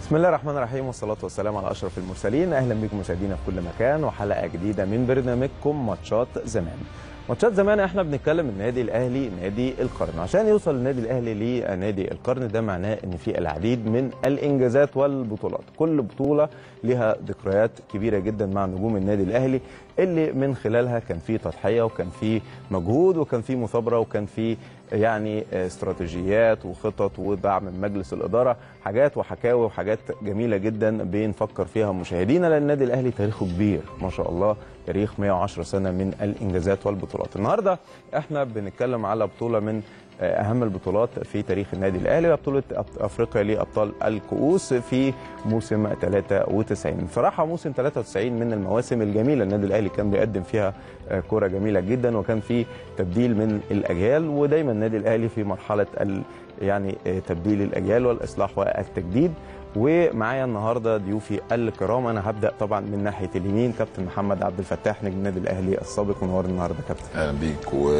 بسم الله الرحمن الرحيم والصلاة والسلام على أشرف المرسلين أهلا بكم مشاهدينا في كل مكان وحلقة جديدة من برنامجكم ماتشات زمان ماتشات زمان احنا بنتكلم النادي الاهلي نادي القرن عشان يوصل النادي الاهلي لنادي القرن ده معناه ان في العديد من الانجازات والبطولات كل بطوله لها ذكريات كبيره جدا مع نجوم النادي الاهلي اللي من خلالها كان في تضحيه وكان في مجهود وكان في مثابره وكان في يعني استراتيجيات وخطط ودعم من مجلس الاداره حاجات وحكاوي وحاجات جميله جدا بنفكر فيها مشاهدينا لان النادي الاهلي تاريخه كبير ما شاء الله تاريخ 110 سنه من الانجازات والبطولات النهارده احنا بنتكلم على بطوله من اهم البطولات في تاريخ النادي الاهلي وهي بطوله افريقيا لابطال الكؤوس في موسم 93 صراحه موسم 93 من المواسم الجميله النادي الاهلي كان بيقدم فيها كره جميله جدا وكان في تبديل من الاجيال ودايما النادي الاهلي في مرحله يعني تبديل الاجيال والاصلاح والتجديد ومعايا النهارده ضيوفي الكرام انا هبدا طبعا من ناحيه اليمين كابتن محمد عبد الفتاح نجم النادي الاهلي السابق منور النهارده كابتن اهلا بيك و...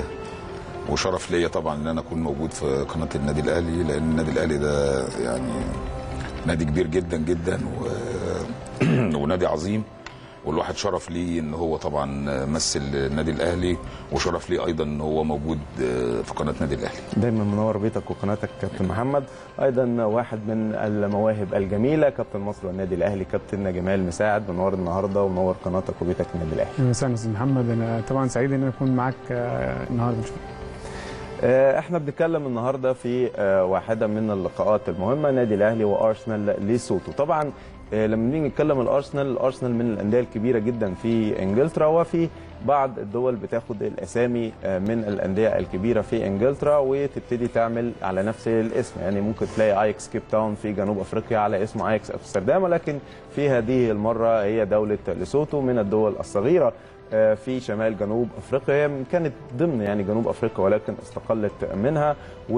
وشرف ليا طبعا ان انا اكون موجود في قناه النادي الاهلي لان النادي الاهلي ده يعني نادي كبير جدا جدا و... ونادي عظيم والواحد شرف ليه ان هو طبعا مثل النادي الاهلي وشرف ليه ايضا ان هو موجود في قناه النادي الاهلي دايما منور بيتك وقناتك كابتن محمد ايضا واحد من المواهب الجميله كابتن مصر والنادي الاهلي كابتن جمال مساعد منور النهارده ومنور قناتك وبيتك النادي الاهلي مساء استاذ محمد انا طبعا سعيد ان انا اكون معاك النهارده ان شاء الله احنا بنتكلم النهارده في واحده من اللقاءات المهمه نادي الاهلي وارسنال ليسوتو طبعا لما نيجي نتكلم الارسنال الارسنال من الانديه الكبيره جدا في انجلترا وفي بعض الدول بتاخد الاسامي من الانديه الكبيره في انجلترا وتبتدي تعمل على نفس الاسم يعني ممكن تلاقي ايكس كيب تاون في جنوب افريقيا على اسم ايكس امستردام ولكن في هذه المره هي دوله ليسوتو من الدول الصغيره في شمال جنوب افريقيا كانت ضمن يعني جنوب افريقيا ولكن استقلت منها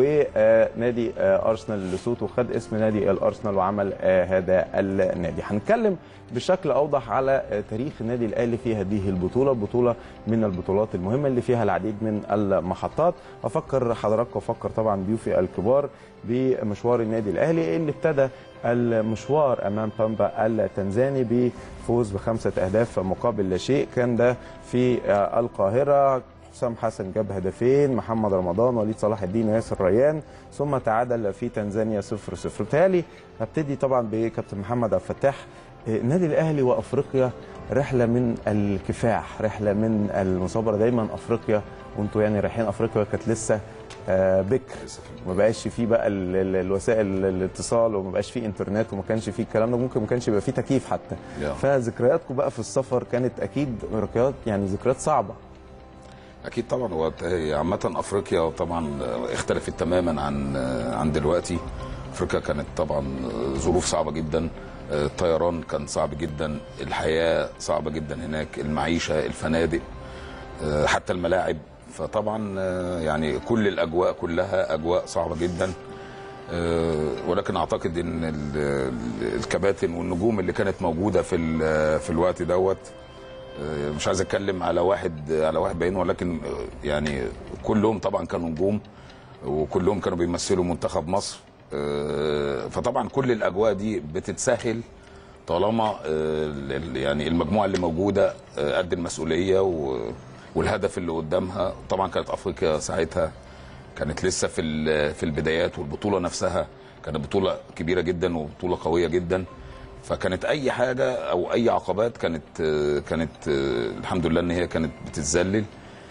ونادي ارسنال لسوتو خد اسم نادي الارسنال وعمل هذا النادي هنتكلم بشكل اوضح على تاريخ النادي الاهلي في هذه البطوله بطوله من البطولات المهمه اللي فيها العديد من المحطات افكر حضراتكم وافكر طبعا ضيوفي الكبار بمشوار النادي الاهلي اللي ابتدى المشوار امام بامبا التنزاني بفوز بخمسه اهداف مقابل لا شيء كان ده في القاهره حسام حسن جاب هدفين محمد رمضان وليد صلاح الدين وياسر ريان ثم تعادل في تنزانيا 0 0 بالتالي هبتدي طبعا بكابتن محمد عبد الفتاح النادي الاهلي وافريقيا رحله من الكفاح رحله من المصابره دايما افريقيا وانتوا يعني رايحين افريقيا كانت لسه بكر ما بقاش فيه بقى الوسائل الاتصال وما بقاش فيه انترنت وما كانش فيه الكلام ده ممكن ما كانش يبقى فيه تكييف حتى فذكرياتكم بقى في السفر كانت اكيد ذكريات يعني ذكريات صعبه اكيد طبعا هو عامه افريقيا طبعا اختلفت تماما عن عن دلوقتي افريقيا كانت طبعا ظروف صعبه جدا الطيران كان صعب جدا الحياه صعبه جدا هناك المعيشه الفنادق حتى الملاعب فطبعا يعني كل الاجواء كلها اجواء صعبه جدا ولكن اعتقد ان الكباتن والنجوم اللي كانت موجوده في في الوقت دوت مش عايز اتكلم على واحد على واحد بعينه ولكن يعني كلهم طبعا كانوا نجوم وكلهم كانوا بيمثلوا منتخب مصر فطبعا كل الاجواء دي بتتسهل طالما يعني المجموعه اللي موجوده قد المسؤوليه والهدف اللي قدامها طبعا كانت افريقيا ساعتها كانت لسه في في البدايات والبطوله نفسها كانت بطوله كبيره جدا وبطوله قويه جدا فكانت اي حاجه او اي عقبات كانت كانت الحمد لله ان هي كانت بتتذلل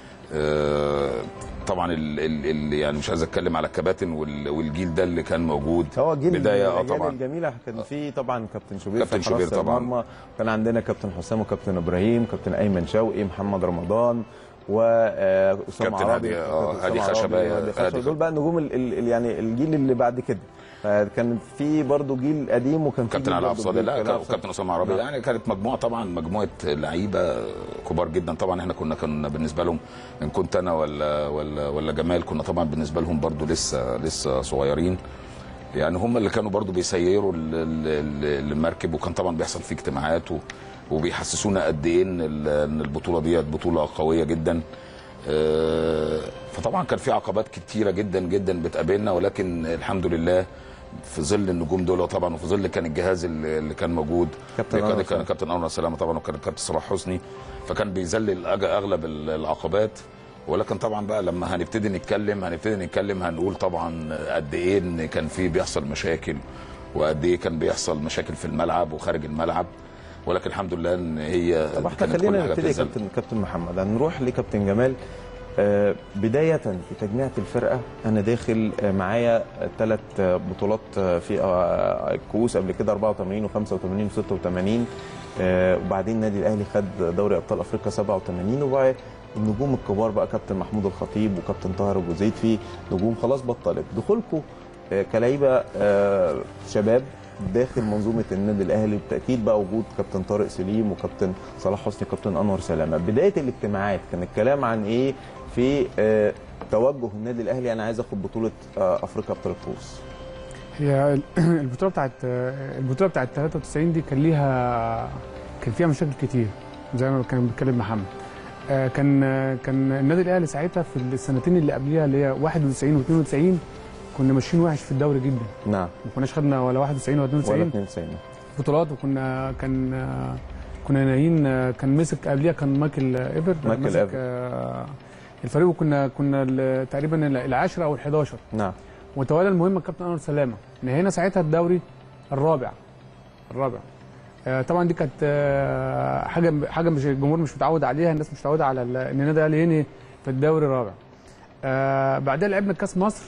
طبعا ال ال يعني مش عايز اتكلم على الكباتن والجيل ده اللي كان موجود هو جيل بدايه اه طبعا الجميله كان في طبعا كابتن شوبير كابتن شوبير طبعا كان عندنا كابتن حسام وكابتن ابراهيم كابتن ايمن شوقي محمد رمضان واسامه عربي هادي خشبه دول بقى نجوم ال ال يعني الجيل اللي بعد كده فكان في برضه جيل قديم وكان في كابتن علاء عبد لا وكابتن اسامه عربي يعني كانت مجموعه طبعا مجموعه لعيبه كبار جدا طبعا احنا كنا كنا بالنسبه لهم ان كنت انا ولا ولا ولا جمال كنا طبعا بالنسبه لهم برضه لسه لسه صغيرين يعني هم اللي كانوا برضه بيسيروا المركب وكان طبعا بيحصل فيه اجتماعات وبيحسسونا قد ايه ان البطوله ديت بطوله قويه جدا فطبعا كان في عقبات كتيره جدا جدا بتقابلنا ولكن الحمد لله في ظل النجوم دول طبعا وفي ظل كان الجهاز اللي اللي كان موجود كابتن كان أنور كان سلامة. كابتن انور سلامه طبعا وكان كابتن صلاح حسني فكان بيذلل أج- اغلب ال- العقبات ولكن طبعا بقى لما هنبتدي نتكلم هنبتدي نتكلم هنقول طبعا قد ايه ان كان في بيحصل مشاكل وقد ايه كان بيحصل مشاكل في الملعب وخارج الملعب ولكن الحمد لله ان هي طب احنا كانت كل خلينا حاجة نبتدي يا بتنزل. كابتن كابتن محمد هنروح لكابتن جمال آه، بداية في تجميعة الفرقة أنا داخل آه، معايا ثلاث بطولات آه، في آه، الكؤوس قبل كده 84 و85 و86 وبعدين النادي الأهلي خد دوري أبطال أفريقيا 87 وبقى النجوم الكبار بقى كابتن محمود الخطيب وكابتن طاهر أبو زيد في نجوم خلاص بطلت دخولكم آه، كلعيبة آه، شباب داخل منظومه النادي الاهلي بالتاكيد بقى وجود كابتن طارق سليم وكابتن صلاح حسني كابتن انور سلامه بدايه الاجتماعات كان الكلام عن ايه في آه، توجه النادي الاهلي انا عايز اخد بطوله آه، افريقيا ابطال الكؤوس هي البطوله بتاعت البطوله بتاعت 93 دي كان ليها كان فيها مشاكل كتير زي ما كان بيتكلم محمد آه، كان كان النادي الاهلي ساعتها في السنتين اللي قبليها اللي هي 91 و92 كنا ماشيين وحش في الدوري جدا نعم ما كناش خدنا ولا 91 ولا ولا 92 92 بطولات وكنا كان كنا نايين كان مسك قبليها كان مايكل ايفر مايكل مسك إيفر. آه، الفريق وكنا كنا ال- تقريبا العاشر او ال11 نعم وتولى المهمه الكابتن انور سلامه نهينا ساعتها الدوري الرابع الرابع آه، طبعا دي كانت آه، حاجه حاجه مش الجمهور مش متعود عليها الناس مش متعوده على ال- ان النادي الاهلي ينهي في الدوري الرابع آه، بعدها لعبنا كاس مصر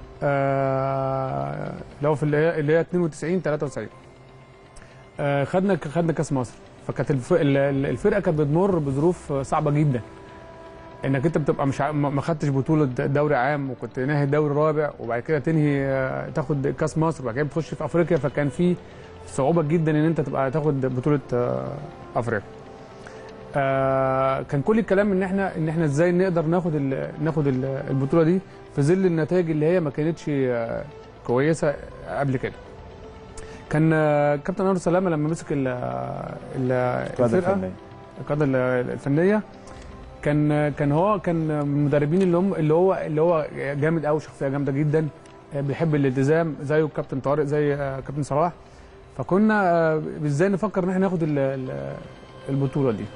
آه، اللي هو في اللي هي اللي هي 92 93 آه، خدنا خدنا كاس مصر فكانت الف- ال- ال- الفرقه كانت بتمر بظروف صعبه جدا انك انت بتبقى مش ع- ما ما خدتش بطوله دوري عام وكنت ناهي الدوري الرابع وبعد كده تنهي آه، تاخد كاس مصر وبعد كده بتخش في افريقيا فكان في صعوبه جدا ان انت تبقى تاخد بطوله آه، افريقيا آه، كان كل الكلام ان احنا ان احنا ازاي نقدر ناخد ال ناخد ال- البطوله دي في ظل النتائج اللي هي ما كانتش آه، كويسه قبل كده كان آه، كابتن انور سلامه لما مسك ال- ال- قاده الفرقه فنيه القاده ال- الفنيه كان كان هو كان من المدربين اللي هم اللي هو اللي هو جامد قوي شخصيه جامده جدا بيحب الالتزام زيه كابتن طارق زي آه، كابتن صلاح فكنا آه، ازاي نفكر ان احنا ناخد ال- ال- البطوله دي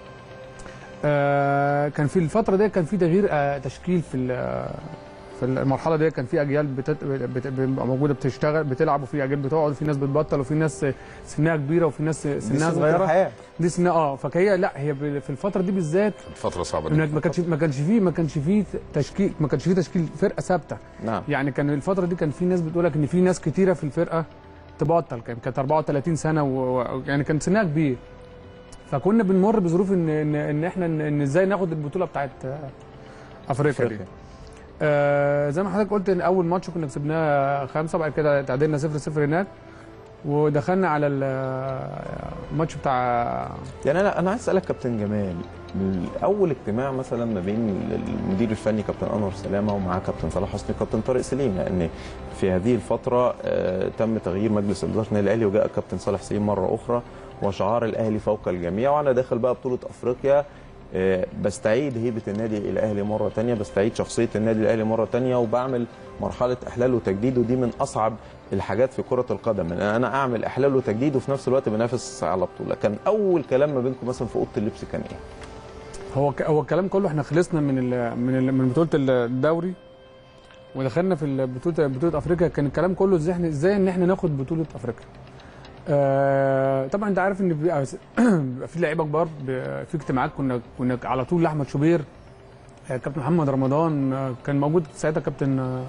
آه، كان في الفتره دي كان في تغيير آه، تشكيل في ال- في المرحله دي كان في اجيال بتت... بت... بتبقى موجوده بتشتغل بتلعب وفي اجيال بتقعد وفي ناس بتبطل وفي ناس سنها كبيره وفي ناس دي سنها سنة صغيره الحياة. دي سنها اه فهي لا هي ب- في الفتره دي بالذات كانت فتره صعبه إنك جدا ما كانش ما كانش فيه ما كانش فيه تشكيل ما كانش فيه تشكيل فرقه ثابته نعم يعني كان الفتره دي كان في ناس بتقول لك ان في ناس كتيره في الفرقه تبطل كان كانت 34 سنه و... و- يعني كان سنها كبير فكنا بنمر بظروف ان ان, إن احنا ان, إن ازاي ناخد البطوله بتاعت آه، افريقيا دي أفريقيا. آه زي ما حضرتك قلت ان اول ماتش كنا كسبناه خمسه بعد كده تعادلنا 0 0 هناك ودخلنا على ال- الماتش بتاع يعني انا انا عايز اسالك كابتن جمال اول اجتماع مثلا ما بين المدير الفني كابتن انور سلامه ومعاه كابتن صلاح حسني كابتن طارق سليم لان في هذه الفتره آه، تم تغيير مجلس اداره النادي الاهلي وجاء كابتن صالح سليم مره اخرى وشعار الاهلي فوق الجميع وانا داخل بقى بطوله افريقيا آه، بستعيد هيبه النادي الاهلي مره تانية بستعيد شخصيه النادي الاهلي مره تانية وبعمل مرحله احلال وتجديد ودي من اصعب الحاجات في كره القدم ان انا اعمل احلال وتجديد وفي نفس الوقت بنافس على بطوله كان اول كلام ما بينكم مثلا في اوضه اللبس كان ايه هو ك- هو الكلام كله احنا خلصنا من ال من ال من بطوله الدوري ودخلنا في ال- بطوله بطوله افريقيا كان الكلام كله ازاي احنا ازاي ان احنا ناخد بطوله افريقيا آه طبعا انت عارف ان بيبقى بيبقى في لعيبه كبار ب- في اجتماعات كنا كنا على طول لاحمد شوبير آه، كابتن محمد رمضان آه، كان موجود ساعتها كابتن آه،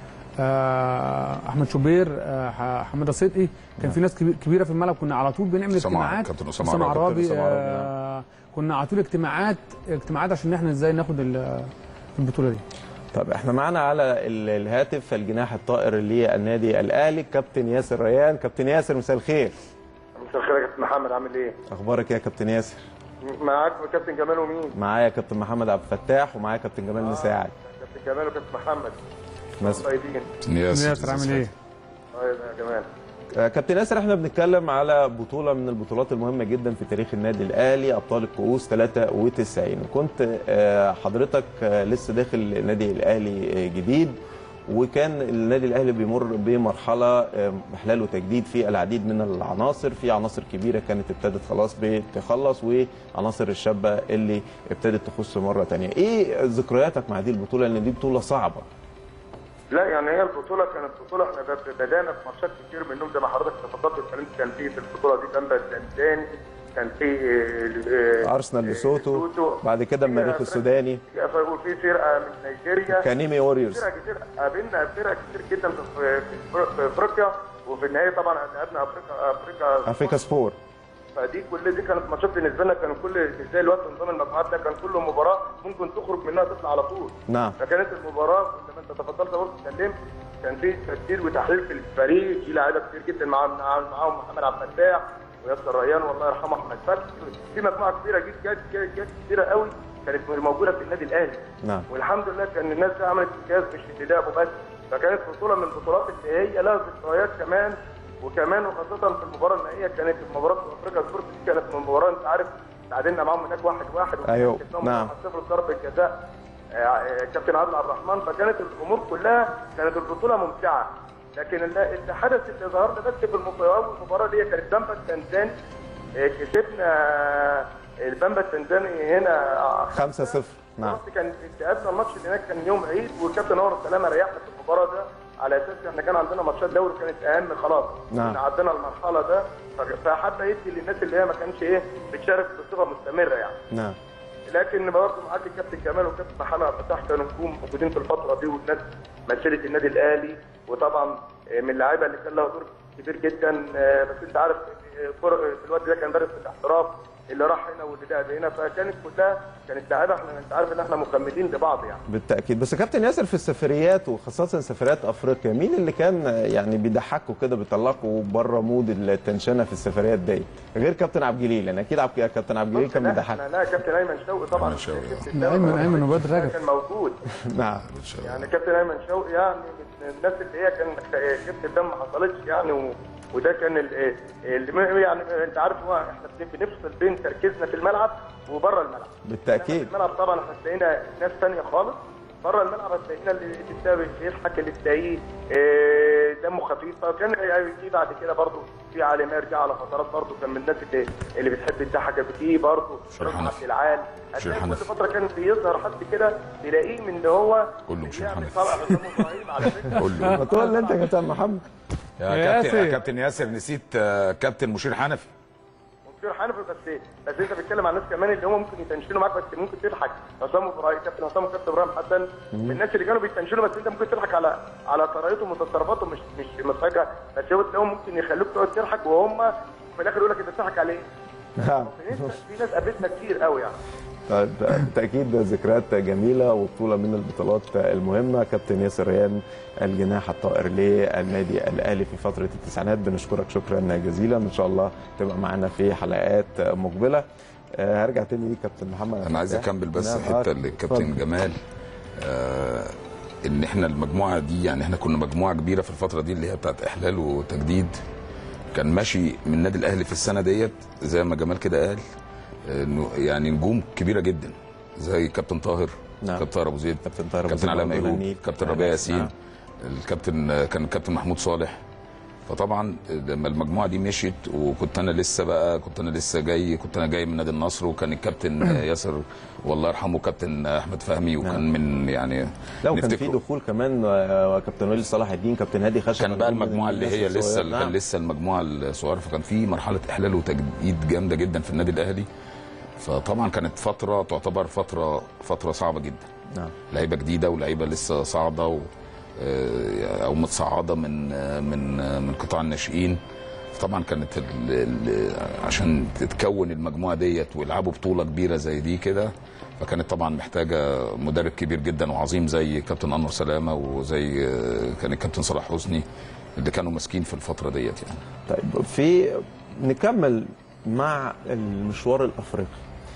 آه، احمد شوبير آه، ح- حماده صدقي كان في ناس كبي- كبيره في الملعب كنا على طول بنعمل أسامة- اجتماعات كابتن أسامة أسامة عرابي. عرابي كابتن أسامة عرابي، آه، كنا على طول اجتماعات اجتماعات عشان احنا ازاي ناخد ال- البطوله دي طب احنا معانا على ال- الهاتف الجناح الطائر للنادي الاهلي كابتن ياسر ريان كابتن ياسر مساء الخير مساء الخير يا كابتن محمد عامل ايه؟ اخبارك إيه يا كابتن ياسر معاك كابتن جمال ومين؟ معايا كابتن محمد عبد الفتاح ومعايا كابتن جمال مساعد كابتن جمال وكابتن محمد مس- طيبين ياسر عامل ايه؟ طيب يا جمال آه، كابتن ياسر احنا بنتكلم على بطوله من البطولات المهمه جدا في تاريخ النادي الاهلي ابطال الكؤوس 93 وكنت آه، حضرتك آه، لسه داخل النادي الاهلي آه، جديد وكان النادي الاهلي بيمر بمرحله آه، احلال وتجديد في العديد من العناصر في عناصر كبيره كانت ابتدت خلاص بتخلص وعناصر الشابه اللي ابتدت تخش مره تانية ايه ذكرياتك مع هذه البطوله لان دي بطوله صعبه لا يعني هي البطوله كانت بطوله احنا بد- بدانا في ماتشات كتير منهم زي ما حضرتك تفضلت واتكلمت كان في في البطوله دي بامبا التنزاني كان في آه، آه، ارسنال لسوتو لسوتو. بعد كده المريخ في- السوداني وفي فرقه من نيجيريا كانيمي ووريرز فرق كتير قابلنا فرق كتير جدا في في في افريقيا وفي النهايه طبعا لعبنا افريقيا افريقيا افريكا سبور فدي كل دي كانت ماتشات بالنسبه لنا كان كل زي الوقت نظام المجموعات ده كان كل مباراه ممكن تخرج منها تطلع على طول نعم فكانت المباراه زي ما انت تفضلت برضه اتكلمت كان في تفكير وتحليل في الفريق في لعيبه كتير جدا مع مع- معاهم محمد عبد الفتاح وياسر ريان والله يرحمه احمد فتحي في مجموعه كبيره جت جت جت جت كتيره قوي كانت موجوده في النادي الاهلي نعم والحمد لله كان الناس دي عملت انجاز مش اللي لعبوا بس فكانت بطوله من البطولات اللي هي لها ذكريات كمان وكمان وخاصه في المباراه النهائيه كانت مباراه افريقيا سبورت دي كانت من مباراه انت عارف تعادلنا معاهم هناك واحد واحد أيوه، وكسبناهم نعم. 1-0 ضربه جزاء آه، آه، كابتن عادل عبد الرحمن فكانت الامور كلها كانت البطوله ممتعه لكن اللي اللي حدث اللي ظهر لنا بس في المباراه اول مباراه اللي هي كانت بامبا التنزاني آه، كسبنا آه، البامبا التنزاني هنا 5 0 نعم بالظبط كان لعبنا الماتش اللي هناك كان يوم عيد والكابتن نور السلامه ريحنا في المباراه ده على اساس احنا كان عندنا ماتشات دوري كانت اهم خلاص نعم. كنا عدينا المرحله ده ف- فحتى يدي للناس اللي هي ما كانش ايه بتشارك بصفه مستمره يعني نعم لكن برضه معاك الكابتن كمال والكابتن محمد عبد الفتاح كانوا نجوم موجودين في الفتره دي والناس مثلت النادي الاهلي وطبعا آه، من اللعيبه اللي كان لها دور كبير جدا آه، بس انت عارف آه، فرق في الوقت ده كان دارس في الاحتراف اللي راح هنا واللي لعب هنا فكانت كلها كانت لعيبه احنا انت عارف ان احنا مكملين لبعض يعني بالتاكيد بس كابتن ياسر في السفريات وخاصه سفريات افريقيا مين اللي كان يعني بيضحكوا كده بيطلعكوا بره مود التنشنه في السفريات دي غير كابتن عبد الجليل يعني اكيد عبد كابتن عبد الجليل كان لا، بيضحك احنا لا كابتن ايمن شوقي طبعا أيمن شوقي. كابتن لا، أيمن- شوقي أيمن وبدر رجب. كان موجود نعم يعني كابتن ايمن شوقي يعني من الناس اللي هي كان خفه الدم ما حصلتش يعني و... وده كان ال- اللي يعني انت عارف هو احنا بنفصل بين تركيزنا في الملعب وبره الملعب بالتاكيد في الملعب طبعا احنا تلاقينا ناس ثانيه خالص بره الملعب هتلاقينا اللي اللي بيضحك اللي تلاقيه آه، دمه خفيف فكان في بعد كده برضه في علي ميرجع على فترات برضه كان من الناس اللي اللي بتحب تضحك في برضه شريف حنفي. عبد العال شريف هتلاقي كل حنفي. فتره كان بيظهر حد كده تلاقيه من اللي هو كله مش يعني حنفي. طلع قدام ابراهيم على فكره قول له ما تقول لي انت يا كابتن محمد يا يا كابتن ياسر. يا كابتن ياسر نسيت آه، كابتن مشير حنفي ممكن حنفي بس بس انت بتتكلم عن ناس كمان اللي هم ممكن يتنشنوا معاك بس ممكن تضحك حسام ابراهيم كابتن حسام وكابتن ابراهيم حسن من الناس اللي كانوا بيتنشنوا بس انت ممكن تضحك على على طريقتهم وتصرفاتهم مش مش مضحكه بس هو تلاقيهم ممكن يخلوك تقعد تضحك وهم في الاخر يقول لك انت بتضحك عليه نعم في ناس في ناس قابلتنا كتير قوي يعني طيب بالتاكيد ذكريات جميله وبطوله من البطولات المهمه كابتن ياسر ريان الجناح الطائر للنادي الاهلي في فتره التسعينات بنشكرك شكرا جزيلا ان شاء الله تبقى معنا في حلقات مقبله آه، هرجع تاني ليك كابتن محمد انا عايز اكمل بس نعم، الحته آه، اللي الكابتن اتفضل. جمال آه ان احنا المجموعه دي يعني احنا كنا مجموعه كبيره في الفتره دي اللي هي بتاعت احلال وتجديد كان ماشي من النادي الاهلي في السنه ديت زي ما جمال كده قال انه يعني نجوم كبيره جدا زي كابتن طاهر نعم. كابتن طاهر ابو زيد كابتن طاهر أبو كابتن زيد علاء برضه ميهوب ننيل. كابتن نعم. ربيع ياسين نعم. الكابتن كان كابتن محمود صالح فطبعا لما المجموعه دي مشيت وكنت انا لسه بقى كنت انا لسه جاي كنت انا جاي من نادي النصر وكان الكابتن ياسر والله يرحمه كابتن احمد فهمي وكان من يعني لا وكان في نفتكره. دخول كمان آه، كابتن وليد صلاح الدين كابتن هادي خشب كان بقى من المجموعه اللي الناس هي لسه الصغيرة. كان نعم. لسه المجموعه الصغيره فكان في مرحله احلال وتجديد جامده جدا في النادي الاهلي فطبعا كانت فتره تعتبر فتره فتره صعبه جدا نعم لعيبه جديده ولعيبه لسه صاعده و آه، او متصاعده من آه، من آه، من قطاع الناشئين طبعا كانت ال ال عشان تتكون المجموعه ديت ويلعبوا بطوله كبيره زي دي كده فكانت طبعا محتاجه مدرب كبير جدا وعظيم زي كابتن انور سلامه وزي آه، كان الكابتن صلاح حسني اللي كانوا ماسكين في الفتره ديت يعني طيب في نكمل مع المشوار الافريقي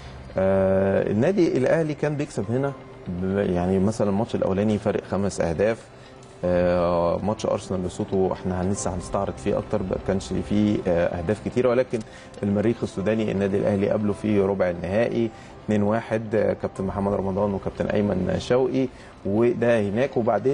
آه النادي الاهلي كان بيكسب هنا ب- يعني مثلا الماتش الاولاني فارق خمس اهداف آه ماتش ارسنال لسوتو احنا لسه هنستعرض فيه اكتر ما كانش فيه آه اهداف كتيره ولكن المريخ السوداني النادي الاهلي قابله في ربع النهائي 2-1 آه، كابتن محمد رمضان وكابتن ايمن شوقي وده هناك وبعدين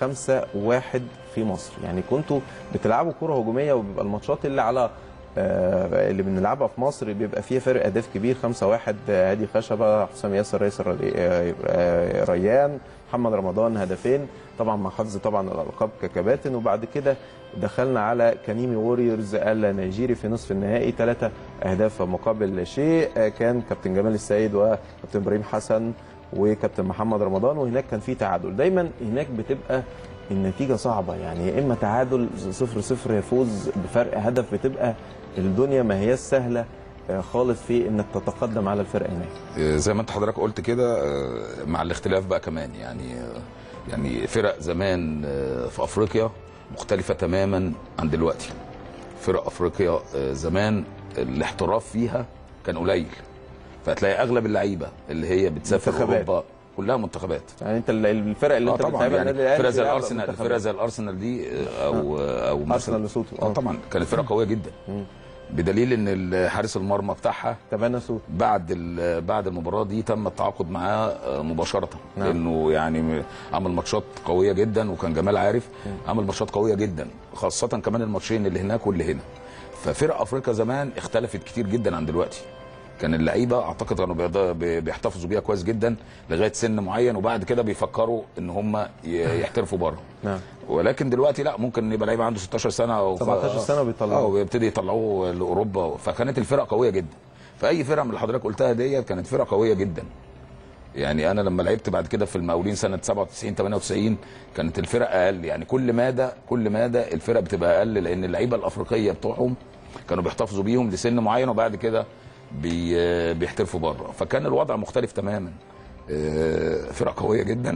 خمسة واحد في مصر يعني كنتوا بتلعبوا كرة هجومية وبيبقى الماتشات اللي على آه، اللي بنلعبها في مصر بيبقى فيها فرق اهداف كبير 5 1 هادي خشبه حسام ياسر رئيس الري- آه، آه، ريان محمد رمضان هدفين طبعا مع حظ طبعا الالقاب ككباتن وبعد كده دخلنا على كانيمي ووريرز النيجيري في نصف النهائي ثلاثة اهداف مقابل شيء آه، كان كابتن جمال السيد وكابتن ابراهيم حسن وكابتن محمد رمضان وهناك كان في تعادل دايما هناك بتبقى النتيجه صعبه يعني يا اما تعادل صفر صفر يا فوز بفرق هدف بتبقى الدنيا ما هي سهله آه، خالص في انك تتقدم على الفرق هناك آه، زي ما انت حضرتك قلت كده آه، مع الاختلاف بقى كمان يعني آه، يعني فرق زمان آه، في افريقيا مختلفه تماما عن دلوقتي فرق افريقيا آه، زمان الاحتراف فيها كان قليل فهتلاقي اغلب اللعيبه اللي هي بتسافر منتخبات. اوروبا كلها منتخبات يعني انت ال- الفرق اللي اه انت طبعا بتلعبها يعني النادي الأهلي فرقه زي بتلعب الارسنال منتخبات. فرقه زي الارسنال دي آه، او او مثلا ارسنال لسوتو اه طبعا كانت فرقه قويه جدا بدليل ان حارس المرمى بتاعها تبانا سوتو بعد ال- بعد المباراه دي تم التعاقد معاه آه، مباشره نعم. لانه يعني م- عمل ماتشات قويه جدا وكان جمال عارف عمل ماتشات قويه جدا خاصه كمان الماتشين اللي هناك واللي هنا ففرق افريقيا زمان اختلفت كتير جدا عن دلوقتي كان اللعيبه اعتقد كانوا بيض- بي- بيحتفظوا بيها كويس جدا لغايه سن معين وبعد كده بيفكروا ان هم ي- يحترفوا بره نعم ولكن دلوقتي لا ممكن يبقى لعيب عنده 16 سنه او 17 سنة وبيطلعوه. اه ويبتدي يطلعوه لاوروبا فكانت الفرق قويه جدا فاي فرقه من اللي حضرتك قلتها ديت كانت فرقه قويه جدا يعني انا لما لعبت بعد كده في المقاولين سنه 97 98 كانت الفرق اقل يعني كل مدى كل مدى الفرق بتبقى اقل لان اللعيبه الافريقيه بتوعهم كانوا بيحتفظوا بيهم لسن معين وبعد كده بي بيحترفوا بره فكان الوضع مختلف تماما آه، فرق قويه جدا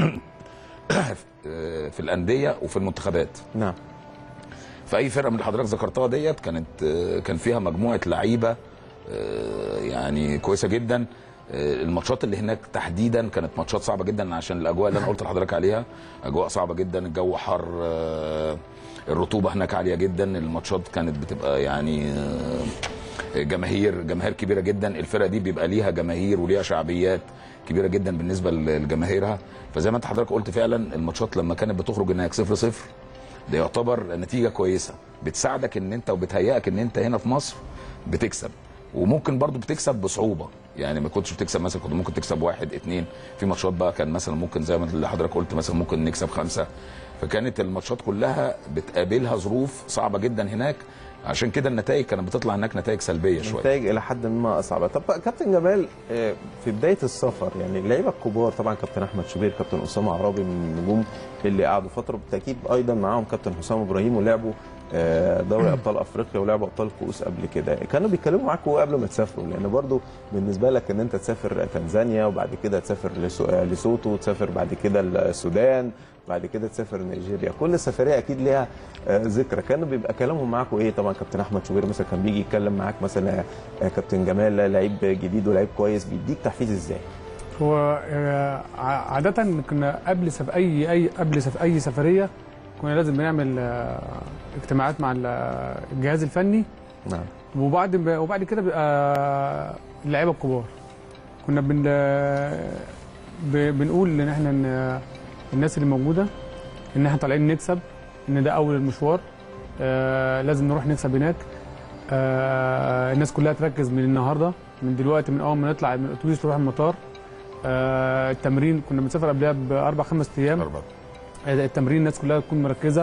آه، في الانديه وفي المنتخبات نعم فاي فرقه من اللي حضرتك ذكرتها ديت كانت آه، كان فيها مجموعه لعيبه آه، يعني كويسه جدا آه، الماتشات اللي هناك تحديدا كانت ماتشات صعبه جدا عشان الاجواء اللي انا قلت لحضرتك عليها اجواء صعبه جدا الجو حر آه، الرطوبه هناك عاليه جدا الماتشات كانت بتبقى يعني آه، جماهير جماهير كبيره جدا الفرقه دي بيبقى ليها جماهير وليها شعبيات كبيره جدا بالنسبه لجماهيرها فزي ما انت حضرتك قلت فعلا الماتشات لما كانت بتخرج هناك 0 0 ده يعتبر نتيجه كويسه بتساعدك ان انت وبتهيئك ان انت هنا في مصر بتكسب وممكن برضو بتكسب بصعوبه يعني ما كنتش بتكسب مثلا كنت ممكن تكسب واحد اتنين في ماتشات بقى كان مثلا ممكن زي ما اللي حضرتك قلت مثلا ممكن نكسب خمسه فكانت الماتشات كلها بتقابلها ظروف صعبه جدا هناك عشان كده النتائج كانت بتطلع هناك نتائج سلبيه شويه نتائج الى حد ما اصعب طب كابتن جمال آه، في بدايه السفر يعني اللعيبه الكبار طبعا كابتن احمد شوبير كابتن اسامه عرابي من النجوم اللي قعدوا فتره بالتاكيد ايضا معاهم كابتن حسام ابراهيم ولعبوا آه، دوري ابطال افريقيا ولعبوا ابطال كؤوس قبل كده كانوا بيتكلموا معاكم قبل ما تسافروا لان برضو بالنسبه لك ان انت تسافر تنزانيا وبعد كده تسافر لسو- آه، لسوتو وتسافر بعد كده السودان بعد كده تسافر نيجيريا كل سفريه اكيد ليها آه، ذكرى كانوا بيبقى كلامهم معاكم ايه طبعا كابتن احمد شوبير مثلا كان بيجي يتكلم معاك مثلا آه، كابتن جمال لعيب جديد ولعيب كويس بيديك تحفيز ازاي هو آه، ع- عادة كنا قبل سف اي اي قبل سف اي سفرية كنا لازم بنعمل آه، اجتماعات مع ال- الجهاز الفني نعم وبعد وبعد كده بيبقى اللعيبه الكبار كنا بن ب- بنقول ان احنا ان الناس اللي موجوده ان احنا طالعين نكسب ان ده اول المشوار آه لازم نروح نكسب هناك آه الناس كلها تركز من النهارده من دلوقتي من اول ما نطلع من الاتوبيس تروح المطار آه التمرين كنا بنسافر قبلها باربع خمس ايام أربعة. التمرين الناس كلها تكون مركزه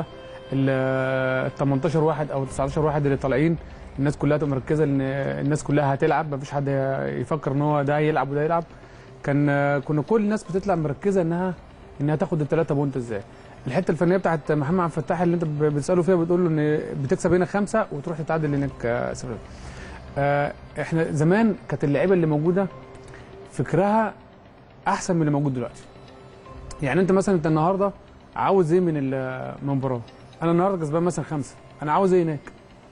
ال 18 واحد او 19 واحد اللي طالعين الناس كلها تبقى مركزه ان الناس كلها هتلعب مفيش حد يفكر ان هو ده يلعب وده يلعب كان كنا كل الناس بتطلع مركزه انها انها تاخد الثلاثه بونت ازاي الحته الفنيه بتاعت محمد عبد الفتاح اللي انت ب- بتساله فيها بتقول له ان بتكسب هنا خمسه وتروح تتعادل هناك آه، صفر آه، احنا زمان كانت اللعيبه اللي موجوده فكرها احسن من اللي موجود دلوقتي يعني انت مثلا انت النهارده عاوز ايه من ال- من المباراه انا النهارده كسبان مثلا خمسه انا عاوز ايه هناك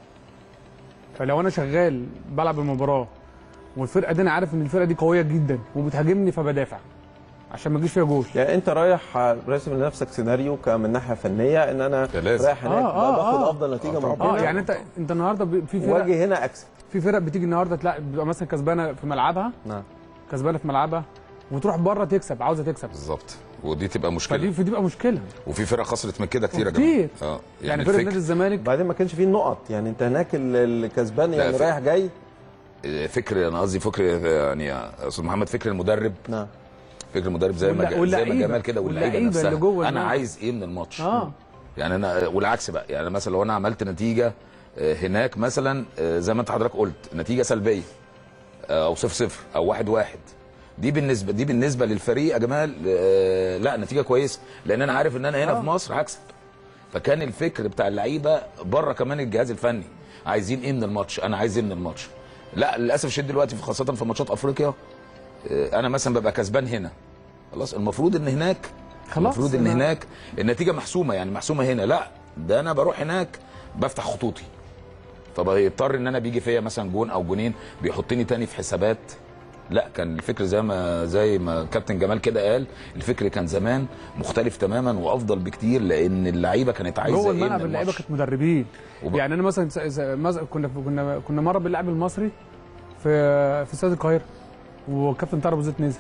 فلو انا شغال بلعب المباراه والفرقه دي انا عارف ان الفرقه دي قويه جدا وبتهاجمني فبدافع عشان ما يجيش فيها جول يعني انت رايح راسم لنفسك سيناريو كمن ناحيه فنيه ان انا ده لازم. رايح هناك آه، آه، باخد آه. افضل نتيجه آه، طبعاً. ممكنه اه يعني انت انت النهارده ب- في فرق واجي هنا اكسب في فرق بتيجي النهارده تلاقي بتبقى مثلا كسبانه في ملعبها نعم كسبانه في ملعبها وتروح بره تكسب عاوزه تكسب بالظبط ودي تبقى مشكله فدي فدي بقى مشكله وفي فرق خسرت من كده كتير يا كتير. جماعه اه يعني, يعني فرق نادي الفكر الزمالك وبعدين ما كانش فيه النقط يعني انت هناك ال- الكسبان لا، يعني في- رايح جاي فكر انا قصدي فكر يعني يا استاذ محمد فكر المدرب نعم فكر المدرب زي ما واللع- زي ما واللعيبة. جمال كده واللعيبه واللعيبة نفسها اللي جوه انا الملعب. عايز ايه من الماتش اه يعني انا والعكس بقى يعني مثلا لو انا عملت نتيجه آه، هناك مثلا آه، زي ما انت حضرتك قلت نتيجه سلبيه آه، او صفر صفر او واحد واحد دي بالنسبه دي بالنسبه للفريق يا جمال آه، لا نتيجه كويسه لان انا عارف ان انا هنا آه. في مصر هكسب فكان الفكر بتاع اللعيبه بره كمان الجهاز الفني عايزين ايه من الماتش انا عايز ايه من الماتش لا للاسف الشديد دلوقتي في- خاصه في ماتشات افريقيا آه، انا مثلا ببقى كسبان هنا خلاص المفروض ان هناك خلاص المفروض ان أنا- هناك النتيجه محسومه يعني محسومه هنا لا ده انا بروح هناك بفتح خطوطي فبيضطر ان انا بيجي فيا مثلا جون او جونين بيحطني تاني في حسابات لا كان الفكر زي ما زي ما كابتن جمال كده قال الفكر كان زمان مختلف تماما وافضل بكتير لان اللعيبه كانت عايزه جوه ايه الملعب من اللعيبه الماتش كانت مدربين وب- يعني انا مثلا س- س- مز- كنا كنا كنا مره باللاعب المصري في في استاد القاهره وكابتن طارق أبو زيد نزل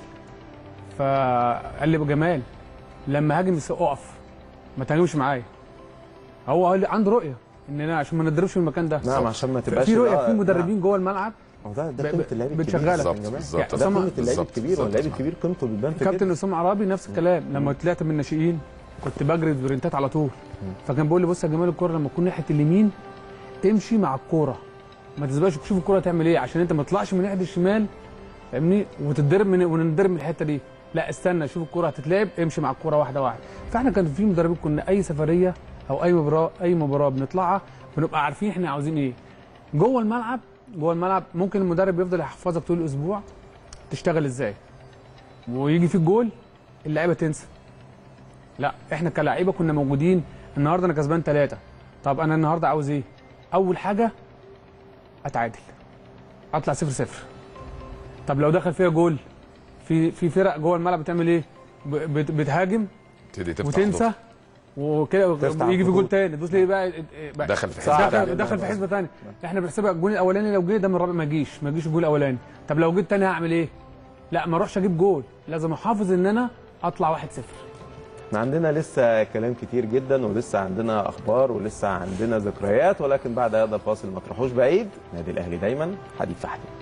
فقال لي ابو جمال لما هاجم يس- اقف ما تهاجمش معايا هو قال لي عنده رؤيه ان انا عشان ما نضربش في المكان ده نعم عشان ما تبقاش في رؤيه آه، في مدربين جوه الملعب نعم. ده ده ب- قيمه ب- اللعيب الكبير بتشغلك. يا بالظبط جماعة. بالظبط يعني ده أسامة- قيمه اللعيب بالظبط، الكبير بالظبط. واللعيب الكبير قيمته بتبان في كابتن كده اسامه عرابي نفس الكلام لما طلعت من الناشئين كنت بجري سبرنتات على طول فكان بيقول لي بص يا جمال الكوره لما تكون ناحيه اليمين امشي مع الكوره ما تسبقش تشوف الكوره تعمل ايه عشان انت ما تطلعش من ناحيه الشمال فاهمني وتتضرب من ونضرب من الحته دي لا استنى شوف الكوره هتتلعب امشي مع الكوره واحده واحده فاحنا كان في مدربين كنا اي سفريه او اي مباراه اي مباراه بنطلعها بنبقى عارفين احنا عاوزين ايه جوه الملعب جوه الملعب ممكن المدرب يفضل يحفظك طول الاسبوع تشتغل ازاي ويجي في الجول اللعيبه تنسى لا احنا كلاعيبه كنا موجودين النهارده انا كسبان ثلاثه طب انا النهارده عاوز ايه اول حاجه اتعادل اطلع صفر صفر طب لو دخل فيها جول في في فرق جوه الملعب بتعمل ايه ب- بت- بتهاجم تبتدي تفتح وتنسى خطوط. وكده تفتح يجي في الخطوط. جول تاني تدوس ليه بقى بقى- دخل في صعب حساب علينا. دخل, دخل في حسبه ثانيه احنا بنحسبها الجول الاولاني لو جه ده من الرابع ما يجيش ما يجيش الجول الاولاني طب لو جيت تاني هعمل ايه لا ما اروحش اجيب جول لازم احافظ ان انا اطلع 1-0 احنا عندنا لسه كلام كتير جدا ولسه عندنا اخبار ولسه عندنا ذكريات ولكن بعد هذا الفاصل ما تروحوش بعيد نادي الاهلي دايما حديد في حديد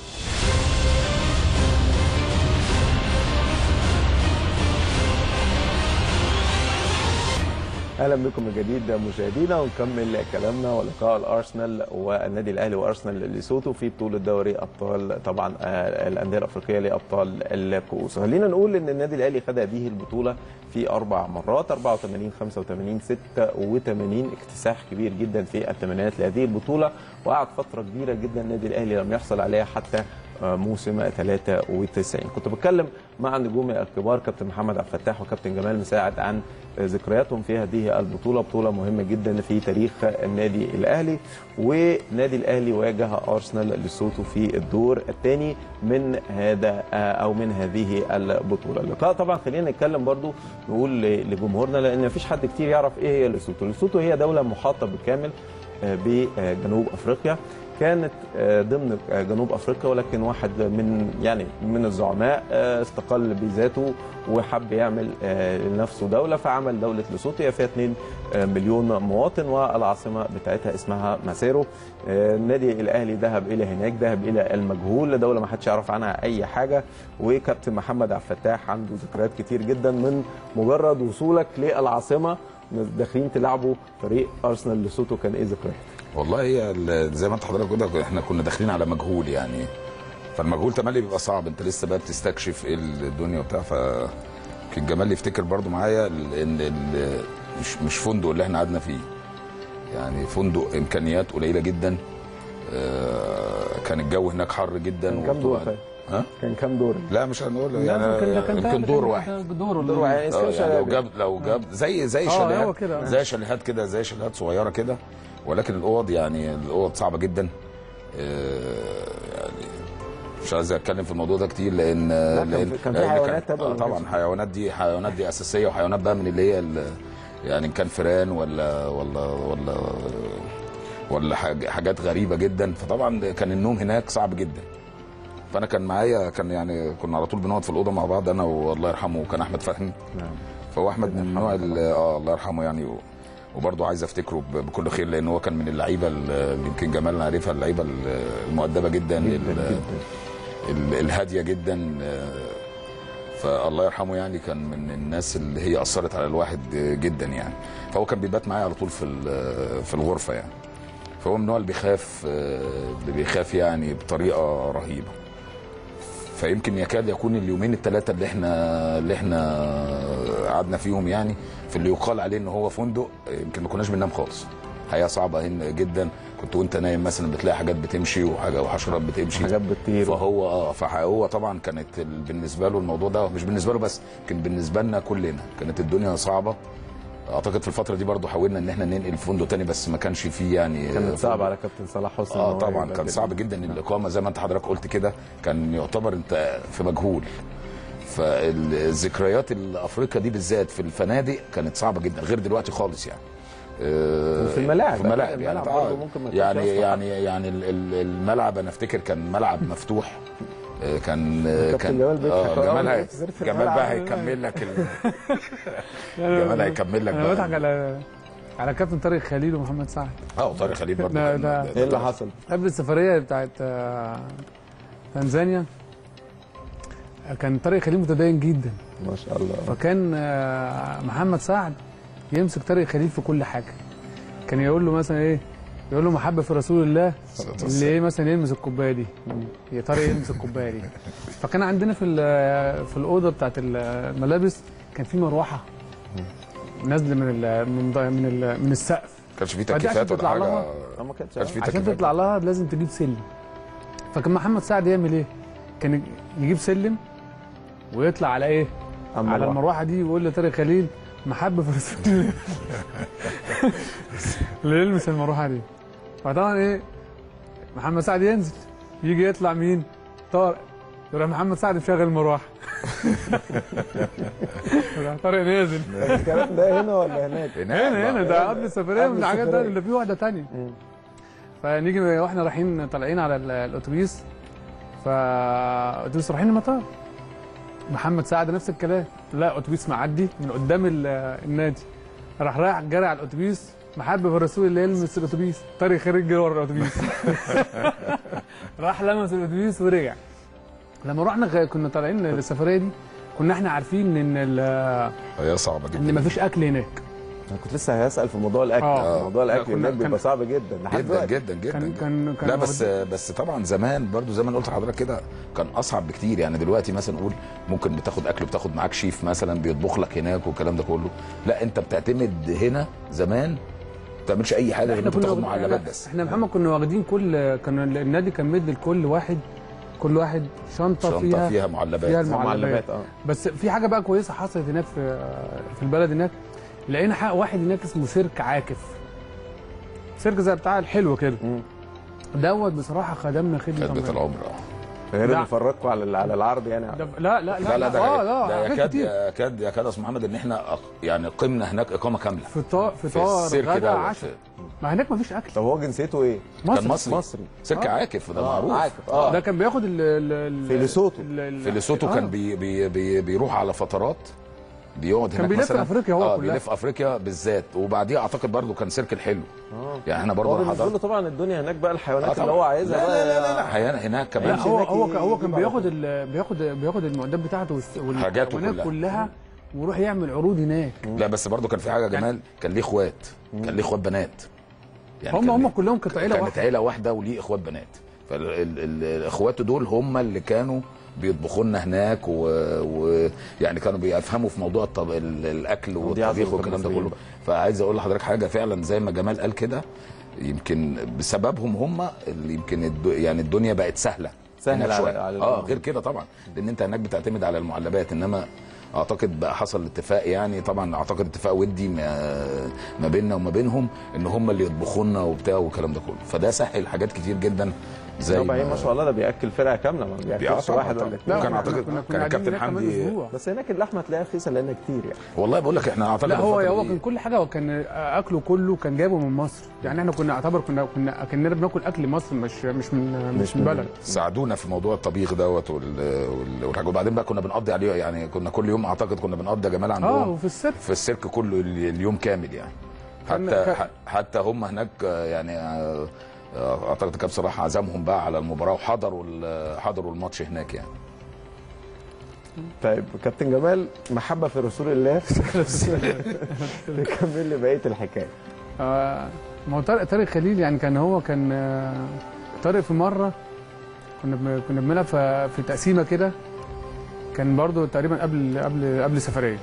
اهلا بكم من جديد مشاهدينا ونكمل كلامنا ولقاء الارسنال والنادي الاهلي وارسنال ليسوتو في بطوله دوري ابطال طبعا آه، الانديه الافريقيه لابطال الكؤوس خلينا نقول ان النادي الاهلي خد هذه البطوله في اربع مرات 84 85 86 اكتساح كبير جدا في الثمانينات لهذه البطوله وقعد فتره كبيره جدا النادي الاهلي لم يحصل عليها حتى آه، موسم 93 كنت بتكلم مع نجومي الكبار كابتن محمد عبد الفتاح وكابتن جمال مساعد عن ذكرياتهم في هذه البطوله بطوله مهمه جدا في تاريخ النادي الاهلي ونادي الاهلي واجه ارسنال لسوتو في الدور الثاني من هذا او من هذه البطوله اللقاء طبعا خلينا نتكلم برضو نقول لجمهورنا لان مفيش حد كتير يعرف ايه هي لسوتو لسوتو هي دوله محاطه بالكامل بجنوب افريقيا كانت ضمن جنوب افريقيا ولكن واحد من يعني من الزعماء استقل بذاته وحب يعمل لنفسه دوله فعمل دوله لسوتو هي فيها 2 مليون مواطن والعاصمه بتاعتها اسمها ماسيرو النادي الاهلي ذهب الى هناك ذهب الى المجهول دوله ما حدش يعرف عنها اي حاجه وكابتن محمد عبد الفتاح عنده ذكريات كتير جدا من مجرد وصولك للعاصمه داخلين تلعبوا فريق ارسنال لسوتو كان ايه ذكرياتك؟ والله هي ال- زي ما انت حضرتك كده احنا كنا داخلين على مجهول يعني فالمجهول تملي بيبقى صعب انت لسه بقى بتستكشف ايه الدنيا وبتاع ف كان جمال يفتكر برضو معايا ال- ان ال- مش مش فندق اللي احنا قعدنا فيه يعني فندق امكانيات قليله جدا آه، كان الجو هناك حر جدا كان كام دور وطبعاً- طيب؟ ها كان كام دور؟ لا مش هنقول لا يعني كان ده كان ده- يمكن ده دور كان واحد دور ولا دور واحد يعني اه اسكان يعني لو شباب. جاب لو جاب زي زي اه شاليهات هو كده. زي شاليهات كده زي شاليهات صغيره كده ولكن الاوض يعني الاوض صعبه جدا آه، يعني مش عايز اتكلم في الموضوع ده كتير لان كان لان في- كان في لأن حيوانات طبعاً آه ما طبعا كانش- حيوانات دي حيوانات دي اساسيه وحيوانات بقى من اللي هي ال- يعني إن كان فيران ولا ولا ولا ولا حاج- حاجات غريبه جدا فطبعا كان النوم هناك صعب جدا فانا كان معايا كان يعني كنا على طول بنقعد في الاوضه مع بعض انا والله يرحمه وكان احمد فهمي نعم فهو احمد من النوع ال- اه الله يرحمه يعني و- وبرضه عايز افتكره ب- بكل خير لان هو كان من اللعيبه ال- اللي يمكن جمالنا عارفها اللعيبه ال- المؤدبه جدا, جدا ال- جدا ال- الهاديه جدا آه، فالله يرحمه يعني كان من الناس اللي هي اثرت على الواحد جدا يعني فهو كان بيبات معايا على طول في ال- في الغرفه يعني فهو من النوع اللي بيخاف آه، اللي بيخاف يعني بطريقه رهيبه فيمكن يكاد يكون اليومين الثلاثه اللي احنا اللي احنا قعدنا فيهم يعني في اللي يقال عليه ان هو فندق يمكن ما كناش بننام خالص حياه صعبه هنا جدا كنت وانت نايم مثلا بتلاقي حاجات بتمشي وحاجه وحشرات بتمشي حاجات بتطير فهو اه فهو طبعا كانت ال- بالنسبه له الموضوع ده مش بالنسبه له بس كان بالنسبه لنا كلنا كانت الدنيا صعبه اعتقد في الفتره دي برضو حاولنا ان احنا ننقل فندق تاني بس ما كانش فيه يعني كانت صعب فندق. على كابتن صلاح حسني إن اه هو طبعا يبدل. كان صعب جدا الاقامه زي ما انت حضرتك قلت كده كان يعتبر انت في مجهول فالذكريات الافريقيا دي بالذات في الفنادق كانت صعبه جدا غير دلوقتي خالص يعني آه، وفي الملاعب. في الملاعب يعني الملعب آه، برضه ممكن ما يكونش يعني أصلاً. يعني يعني ال- ال- الملعب انا افتكر كان ملعب مفتوح آه، كان آه، كابتن كان جمال بيضحك. آه، آه، جمال هي- بيتصرف في جمال الملعب. بقى هيكمل لك ال- جمال هيكمل لك انا بضحك بقى على على كابتن طارق خليل ومحمد سعد اه وطارق خليل برضه لا، كان- لا. ده- ايه اللي حصل؟ قبل السفريه بتاعت آه، تنزانيا كان طارق خليل متدين جدا ما شاء الله فكان آه، محمد سعد يمسك طارق خليل في كل حاجه كان يقول له مثلا ايه يقول له محبه في رسول الله اللي ايه مثلا يلمس الكوبايه دي يا طارق يلمس الكوبايه دي فكان عندنا في ال- في الاوضه بتاعت الملابس كان في مروحه نازله من ال من ض- من ال من السقف كانش فيه فدي عشان تكييفات ولا تطلع حاجه لها- آه، ما كانش كانش فيه عشان تكييفات تطلع لها لازم تجيب سلم فكان محمد سعد يعمل ايه؟ كان يجيب سلم ويطلع على ايه؟ أما على الواحد. المروحه دي ويقول لطارق خليل محبه في رسول الله اللي يلمس المروحه دي فطبعا ايه محمد سعد ينزل يجي يطلع مين؟ طارق يروح محمد سعد مشغل المروحه يروح طارق نازل الكلام ده هنا ولا هناك؟ هنا هنا ده قبل السفريه قبل من الحاجات ده السفرية. اللي في واحده تانية فنيجي واحنا رايحين طالعين على ال- الاتوبيس فاتوبيس رايحين المطار محمد سعد نفس الكلام لا اتوبيس معدي من قدام ال- النادي راح رايح جري على الاتوبيس محبب الرسول اللي يلمس الاتوبيس طارق خارج جري ورا الاتوبيس راح لمس الاتوبيس ورجع لما رحنا غ- كنا طالعين للسفريه دي كنا احنا عارفين ان ال- هي صعبه جدا ان مفيش اكل هناك انا كنت لسه هسال في موضوع الاكل آه. موضوع الاكل كنا- هناك كان- بيبقى صعب جدا لحد جدا دلوقتي جدا جدا كان جدا. كان كان لا بس واخد- بس طبعا زمان برضو زي ما أنا قلت لحضرتك كده كان اصعب بكتير يعني دلوقتي مثلا نقول ممكن بتاخد اكل بتاخد معاك شيف مثلا بيطبخ لك هناك والكلام ده كله لا انت بتعتمد هنا زمان ما بتعملش اي حاجه غير احنا انت كنا بتاخد واخدين- معلبات لا، بس احنا محمد كنا واخدين كل كان النادي كان مدي لكل واحد كل واحد شنطه, شنطه فيها, فيها معلبات فيها معلبات المعلبات اه بس في حاجه بقى كويسه حصلت هناك في في البلد هناك لقينا حق واحد هناك اسمه سيرك عاكف سيرك زي بتاع الحلو كده مم. دوت بصراحه خدمنا خدمه خدمه ربنا. العمر اه غير لا. اللي فرجكوا على ال- على العرض يعني ده لا لا لا لا لا ده, اه لا ده حاجات يكاد كتير يكاد يكاد يا استاذ محمد ان احنا أق- يعني قمنا هناك اقامه كامله فطار في فطار السيرك غدا ده عشاء ما هناك مفيش اكل طب هو جنسيته ايه؟ كان مصري مصري سيرك آه. عاكف ده آه، معروف عاكف، آه. ده كان بياخد ال ال- ال في ليسوتو. ال- ال- في ليسوتو آه. كان بي بي بي بيروح على فترات بيقعد كان هناك بيلف مثلا أفريقيا هو اه كلها. بيلف افريقيا بالذات وبعديها اعتقد برضو كان سيرك الحلو اه يعني احنا هو برضو بالنسبه له حضرت طبعا الدنيا هناك بقى الحيوانات آه اللي طبعاً. هو عايزها لا بقى لا لا, لا, حيانا هناك لا كمان هو هناك هو كان- هو كان يجيب على بياخد طول. ال- بياخد بياخد المعدات بتاعته والس- وال- حاجاته والحيوانات كلها. كلها ويروح يعمل عروض هناك لا بس برضو كان في حاجه جمال كان ليه اخوات كان ليه اخوات بنات يعني هم كان هم ليه- كلهم كانت عيله كانت واحده عيله واحده وليه اخوات بنات فالاخوات دول هم اللي كانوا بيطبخوا لنا هناك ويعني و... يعني كانوا بيفهموا في موضوع الطب... ال- الاكل ودي والطبيخ عظمة والكلام ده المصريين كله بقى. فعايز اقول لحضرتك حاجه فعلا زي ما جمال قال كده يمكن بسببهم هم اللي يمكن الد... يعني الدنيا بقت سهله سهل هناك على- شوية. على اه الأمم. غير كده طبعا لان انت هناك بتعتمد على المعلبات انما اعتقد بقى حصل اتفاق يعني طبعا اعتقد اتفاق ودي ما, ما بيننا وما بينهم ان هم اللي يطبخوا لنا وبتاع والكلام ده كله فده سهل حاجات كتير جدا زي طبعا ما شاء الله ده بياكل فرقه كامله ما بياكلش طبعاً، واحد طبعاً. ولا لا، اثنين وكان إحنا أعتقد- كنا- كنا كان قاعدين الكابتن هناك كمان حمدي- أسبوع. بس هناك اللحمه تلاقيها رخيصه لانها كتير يعني والله بقول لك احنا اعتقد لا هو الفترة هو دي- كان كل حاجه كان اكله كله كان جايبه من مصر يعني احنا كنا اعتبر كنا كنا اكننا بناكل اكل مصر مش مش من مش من بلد ساعدونا في موضوع الطبيخ دوت وال- وال- والحاجات وبعدين بقى كنا بنقضي عليه يعني كنا كل يوم اعتقد كنا بنقضي يا جمال اه عندهم وفي السيرك في السيرك كله ال- اليوم كامل يعني كان- حتى كان- ح- حتى هم هناك آه، يعني آه، آه، اعتقد كان بصراحه عزمهم بقى على المباراه وحضروا ال- حضروا الماتش هناك يعني طيب كابتن جمال محبه في رسول الله نكمل لي بقيه الحكايه آه ما هو طارق طارق خليل يعني كان هو كان آه، طارق في مره كنا بن- كنا بنلعب في في تقسيمه كده كان برضو تقريبا قبل قبل قبل سفريه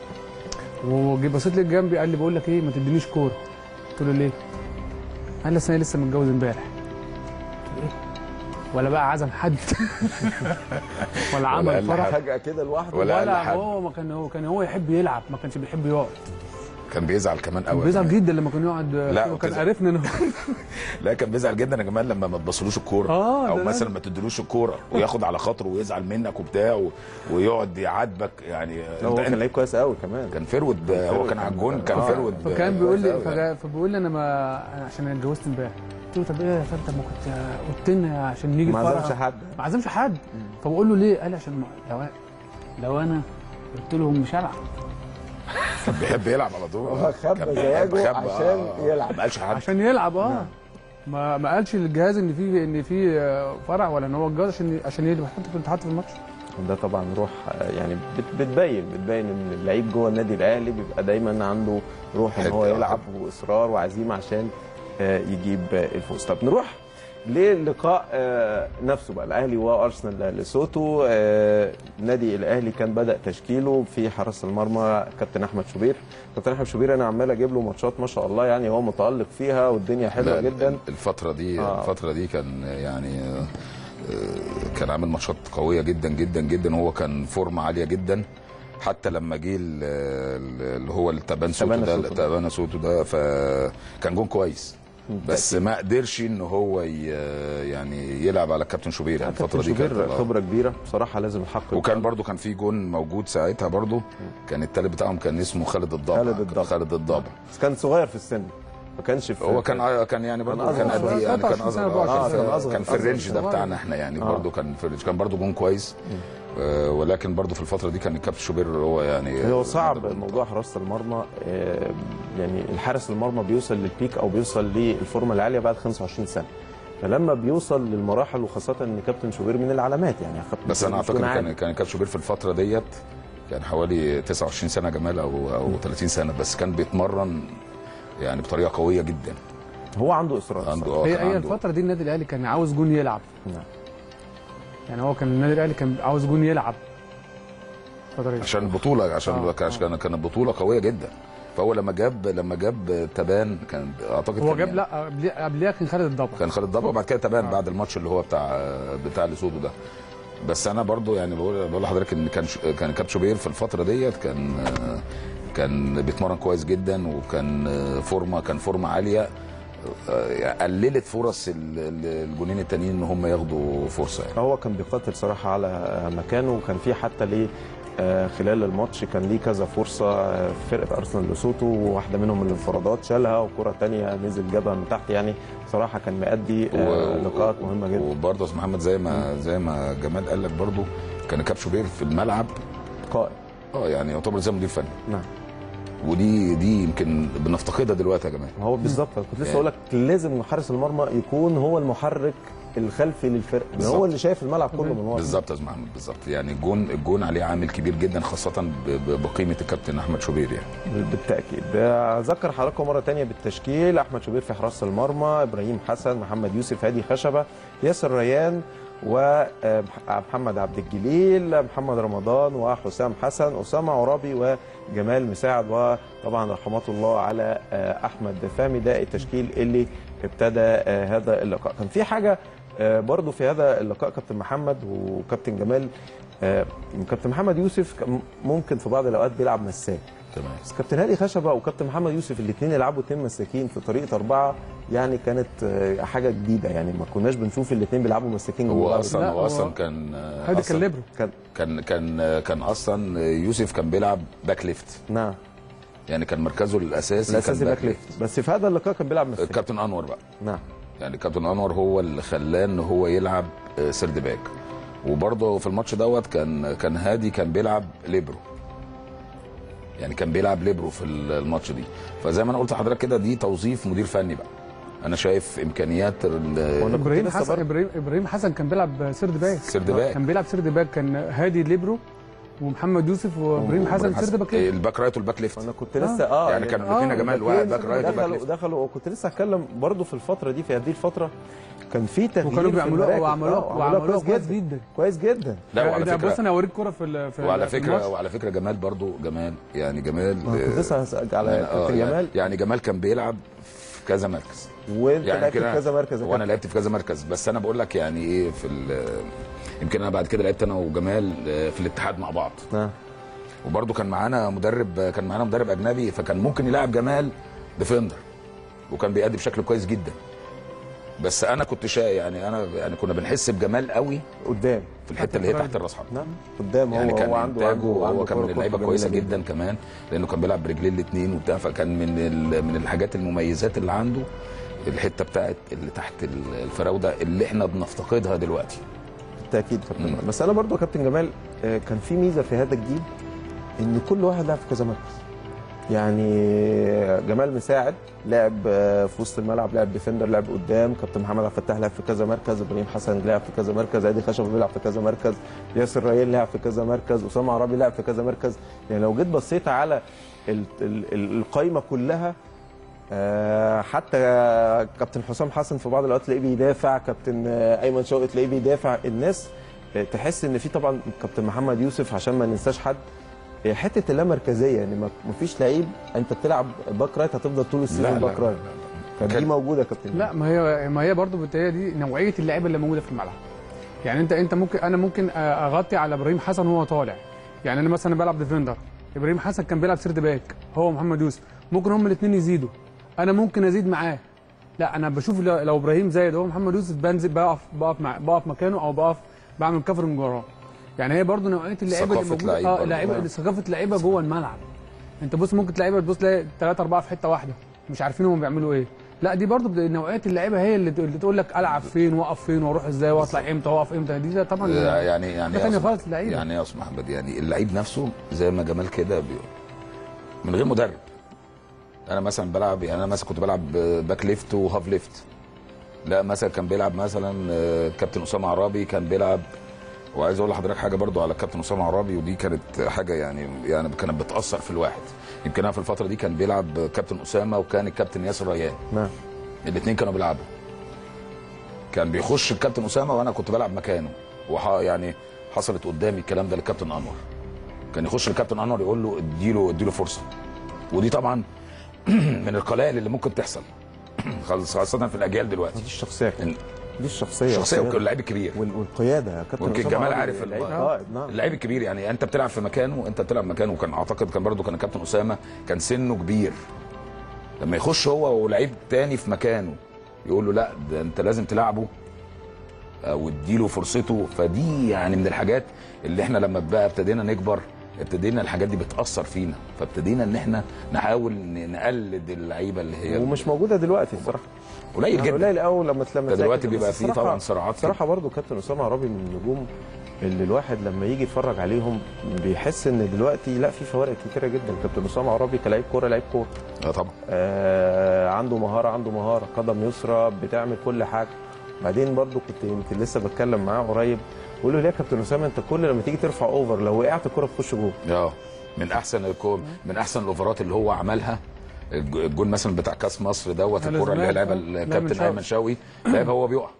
وجي بصيت لي جنبي قال لي بقول لك ايه ما تدينيش كوره قلت له ليه؟ قال لي أصل انا لسه متجوز امبارح قلت له ايه؟ ولا بقى عزم حد ولا عمل قال فرح لحد. فجاه كده لوحده ولا قال ولا لحد. هو ما كان هو كان هو يحب يلعب ما كانش بيحب يقعد كان بيزعل كمان قوي بيزعل جدا لما كان يقعد لا، كان وكذا. عارفني ان هو لا كان بيزعل جدا يا جمال لما ما تبصلوش الكوره آه، او ده مثلا ما تديلوش الكوره وياخد على خاطره ويزعل منك وبتاع و- ويقعد يعاتبك يعني هو انت كان لعيب كويس قوي كمان كان فرود ب- هو كان على الجون كان آه. فرود ب- فكان بيقول لي كويس أوي يعني. فجا- فبيقول لي انا ما أنا عشان انا اتجوزت امبارح قلت له طب ايه يا فندم ما كنت قلت لنا عشان نيجي ما الفرح. عزمش حد ما عزمش حد فبقول له ليه قال لي عشان ما... لو لو انا قلت لهم مش هلعب كان بيحب يلعب على طول هو خبى كان زياجه بيحب- خبى، عشان آه. يلعب. ما قالش حد عشان يلعب اه ما ما قالش للجهاز ان في ان في آه، فرع ولا ان هو اتجوز عشان عشان يلعب حتى في الاتحاد في الماتش ده طبعا روح آه، يعني بت- بتبين بتبين ان اللعيب جوه النادي الاهلي بيبقى دايما عنده روح ان هو حتة- يلعب واصرار وعزيمه عشان آه، يجيب آه، الفوز طب نروح للقاء آه، نفسه بقى الاهلي وارسنال لسوتو آه، نادي الاهلي كان بدا تشكيله في حراسه المرمى كابتن احمد شوبير كابتن احمد شوبير انا عمال اجيب له ماتشات ما شاء الله يعني هو متالق فيها والدنيا حلوه لا، جدا الفترة دي آه. الفترة دي كان يعني آه، آه، كان عامل ماتشات قوية جدا جدا جدا وهو كان فورمة عالية جدا حتى لما جه ال- ال- اللي هو التبان سوتو تبانا ده سوتو. تبانا سوتو ده فكان جون كويس بس ما قدرش ان هو ي- يعني يلعب على الكابتن شوبير يعني الفترة كابتن دي كانت شوبير آه. خبره كبيره بصراحه لازم الحق وكان يقال. برضو كان في جون موجود ساعتها برضو كان التالت بتاعهم كان اسمه خالد الضبع خالد الضبع. خالد الضبع بس كان صغير في السن ما كانش في هو كان آه كان يعني برضه كان كان أصغر قد شوية. يعني كان 23 سنة، اصغر 24 آه، سنة. كان- أصغر، كان في أصغر الرينج ده صغير. بتاعنا احنا يعني آه. برضه كان في الرينج كان برضه جون كويس آه، ولكن برضه في الفتره دي كان الكابتن شوبير هو يعني هو صعب موضوع حراسه المرمى آه، يعني الحارس المرمى بيوصل للبيك او بيوصل للفورمه العاليه بعد 25 سنه فلما بيوصل للمراحل وخاصه ان كابتن شوبير من العلامات يعني كابتن بس انا شوبير اعتقد بيكون كان عالي. كان الكابتن شوبير في الفتره ديت كان حوالي 29 سنه جمال او او 30 سنه بس كان بيتمرن يعني بطريقه قويه جدا هو عنده اصرار عنده صراحة. اه هي كان هي عنده الفتره دي النادي الاهلي كان عاوز جون يلعب نعم. يعني هو كان النادي الاهلي كان عاوز جون يلعب الفتره دي عشان البطوله عشان آه، عشان كانت بطوله قويه جدا فهو لما جاب لما جاب تبان كان اعتقد هو كان جاب يعني- لا قبليه قبليه كان خالد الضبع كان خالد ضبع وبعد كده تبان آه. بعد الماتش اللي هو بتاع بتاع لسودو ده بس انا برضو يعني بقول بقول لحضرتك ان كان ش- كان كابتن شوبير في الفتره ديت كان كان بيتمرن كويس جدا وكان فورمه كان فورمه عاليه آه، قللت فرص ال- ال- الجونين التانيين ان هم ياخدوا فرصه يعني هو كان بيقاتل صراحه على مكانه وكان في حتى ليه آه، خلال الماتش كان ليه كذا فرصه آه، في فرقه ارسنال لسوتو وواحده منهم الانفرادات شالها وكره تانية نزل جابها من تحت يعني صراحه كان مأدي آه، و- لقاءات مهمه جدا وبرضه يا أستاذ محمد زي ما زي ما جمال قال لك برضه كان كابتن شوبير في الملعب قائد اه يعني يعتبر زي مدير فني نعم ودي دي يمكن بنفتقدها دلوقتي يا جماعه هو بالظبط أنا كنت لسه اقول لك لازم حارس المرمى يكون هو المحرك الخلفي للفرقه إن هو بالظبط. اللي شايف الملعب كله من ورا بالظبط يا استاذ محمد بالظبط يعني الجون الجون عليه عامل كبير جدا خاصه ب- ب- بقيمه الكابتن احمد شوبير يعني بالتاكيد اذكر حضراتكم مره تانية بالتشكيل احمد شوبير في حراسه المرمى ابراهيم حسن محمد يوسف هادي خشبه ياسر ريان ومحمد عبد الجليل محمد رمضان وحسام حسن اسامه عرابي وجمال مساعد وطبعا رحمات الله على آه، احمد فهمي ده التشكيل اللي ابتدى آه، هذا اللقاء كان في حاجه آه، برضو في هذا اللقاء كابتن محمد وكابتن جمال آه، كابتن محمد يوسف كان ممكن في بعض الاوقات بيلعب مساك تمام بس كابتن هادي خشبه وكابتن محمد يوسف الاثنين يلعبوا اتنين مساكين في طريقه اربعه يعني كانت آه، حاجه جديده يعني ما كناش بنشوف الاثنين بيلعبوا مساكين جوه هو بعض. اصلا لا، هو هو- اصلا كان آه، هادي أصلاً كان ليبرو كان كان كان كان اصلا يوسف كان بيلعب باك ليفت نعم يعني كان مركزه الاساسي الاساسي كان باك ليفت بس في هذا اللقاء كان بيلعب مساك كابتن انور بقى نعم يعني كابتن انور هو اللي خلاه ان هو يلعب آه، سيرد باك وبرضه في الماتش دوت كان كان هادي كان بيلعب ليبرو يعني كان بيلعب ليبرو في الماتش دي فزي ما انا قلت لحضرتك كده دي توظيف مدير فني بقى انا شايف امكانيات ال- وأنا كنت ابراهيم لسه حسن برضه- ابراهيم ابراهيم حسن كان بيلعب سيرد باك سيرد باك كان بيلعب سيرد باك كان هادي ليبرو ومحمد يوسف وابراهيم حسن وإبراهيم سيرد باك آه، ليفت. الباك رايت والباك ليفت انا كنت لسه اه يعني كانوا الاثنين يا جمال واحد باك رايت وباك دخلوا ليفت دخلوا وكنت لسه هتكلم برضه في الفتره دي في هذه الفتره كان في تغيير وكانوا في بيعملوها المراكز. وعملوها آه، وعملوها كويس جدا جدا كويس جدا لا وعلى ده فكره بص انا هوريك كوره في ال- في وعلى في فكره الماتش. وعلى فكره جمال برضو جمال يعني جمال ما أنا كنت آه، لسه هسألك على يعني- آه، كابتن يعني- جمال يعني جمال كان بيلعب في كذا مركز وانت يعني لعبت في كده كذا مركز يا وانا كابتن. لعبت في كذا مركز بس انا بقول لك يعني ايه في ال- يمكن انا بعد كده لعبت انا وجمال آه، في الاتحاد مع بعض آه. وبرده كان معانا مدرب كان معانا مدرب اجنبي فكان ممكن يلاعب جمال ديفندر وكان بيأدي بشكل كويس جدا بس انا كنت شا يعني انا يعني كنا بنحس بجمال قوي قدام في الحته اللي هي تحت الراس حرب نعم قدام يعني هو كان هو عنده إنتاجه عنده وهو عنده كان كرة من اللعيبه جميلة كويسه جدا كمان لانه كان بيلعب برجلين الاثنين وبتاع فكان من ال- من الحاجات المميزات اللي عنده الحته بتاعت اللي تحت ال- الفراوده اللي احنا بنفتقدها دلوقتي بالتاكيد كابتن جمال. بس انا برضو يا كابتن جمال آه، كان في ميزه في هذا الجيل ان كل واحد لعب في كذا مركز يعني جمال مساعد لعب آه، في وسط الملعب لعب ديفندر لعب قدام كابتن محمد عبد الفتاح لعب في كذا مركز ابراهيم حسن لعب في كذا مركز ادي خشب بيلعب في كذا مركز ياسر ريال لعب في كذا مركز اسامه عرابي لعب في كذا مركز يعني لو جيت بصيت على ال- ال- ال- القايمه كلها آه، حتى كابتن حسام حسن في بعض الاوقات تلاقيه بيدافع كابتن آه، ايمن شوقي تلاقيه بيدافع الناس آه، تحس ان في طبعا كابتن محمد يوسف عشان ما ننساش حد آه، حته اللامركزيه يعني ما ما فيش لعيب انت بتلعب باك رايت هتفضل طول السيزون باك رايت كانت دي كان- موجوده يا كابتن لا ما هي ما هي برضه هي دي نوعيه اللعيبه اللي موجوده في الملعب يعني انت انت ممكن انا ممكن اغطي على ابراهيم حسن وهو طالع يعني انا مثلا بلعب ديفندر ابراهيم حسن كان بيلعب سيرد باك هو محمد يوسف ممكن هما الاثنين يزيدوا انا ممكن ازيد معاه لا انا بشوف لو لو ابراهيم زايد هو محمد يوسف بنزل بقف بقف مع بقف مكانه او بقف بعمل كفرنج وراه يعني هي برضه نوعيه اللعيبه اللي ثقافة موجوده لعيب اه برضه. لعيبه ثقافه لعيبه جوه الملعب انت بص ممكن تلاقي تبص تلاقي ثلاثة أربعة في حتة واحدة مش عارفين هم بيعملوا إيه لا دي برضو بت- نوعية اللعيبة هي اللي, اللي تقول لك ألعب فين وأقف فين وأروح إزاي وأطلع إمتى وأقف إمتى دي طبعا يعني يعني ده يا تاني أستاذ- خالص اللعيبة. يعني يا استاذ محمد يعني اللعيب نفسه زي ما جمال كده بي- من غير مدرب انا مثلا بلعب يعني انا مثلا كنت بلعب باك ليفت وهاف ليفت لا مثلا كان بيلعب مثلا آه، كابتن اسامه عرابي كان بيلعب وعايز اقول لحضرتك حاجه برضو على كابتن اسامه عرابي ودي كانت حاجه يعني يعني كانت بتاثر في الواحد يمكن انا في الفتره دي كان بيلعب كابتن اسامه وكان الكابتن ياسر ريان نعم الاثنين كانوا بيلعبوا كان بيخش الكابتن اسامه وانا كنت بلعب مكانه وح يعني حصلت قدامي الكلام ده للكابتن انور كان يخش الكابتن انور يقول له اديله اديله فرصه ودي طبعا من القلائل اللي ممكن تحصل خالص خاصه في الاجيال دلوقتي دي الشخصيه كده. دي الشخصيه الشخصيه والقيادة. واللعيب الكبير وال- والقياده يا كابتن ويمكن أسامة جمال عرابي عارف لعيب ال- قائد نعم اللعيب الكبير يعني انت بتلعب في مكانه انت بتلعب مكانه وكان اعتقد كان برضو كان الكابتن اسامه كان سنه كبير لما يخش هو ولعيب تاني في مكانه يقول له لا ده انت لازم تلعبه او اديله فرصته فدي يعني من الحاجات اللي احنا لما بقى ابتدينا نكبر ابتدينا الحاجات دي بتاثر فينا فابتدينا ان احنا نحاول ن- نقلد اللعيبه اللي هي ومش موجوده دلوقتي الصراحه قليل يعني جدا قليل قوي لما لما ده دلوقتي تلاقي- بيبقى بس فيه الصراحة- طبعا صراعات بصراحه برضو كابتن اسامه عرابي من النجوم اللي الواحد لما يجي يتفرج عليهم بيحس ان دلوقتي لا في فوارق كتيره جدا كابتن اسامه عرابي كلاعب كوره لعيب كوره اه طبعا آه عنده مهاره عنده مهاره قدم يسرى بتعمل كل حاجه بعدين برضو كنت يمكن لسه بتكلم معاه قريب بقول له ليه يا كابتن اسامه انت كل لما تيجي ترفع اوفر لو وقعت الكوره تخش جول اه من احسن الكو من احسن الاوفرات اللي هو عملها الج- الجول مثلا بتاع كاس مصر دوت على الكوره اللي هي زمان، لعبها آه. الكابتن لعب ايمن شوقي لعبها وهو بيقع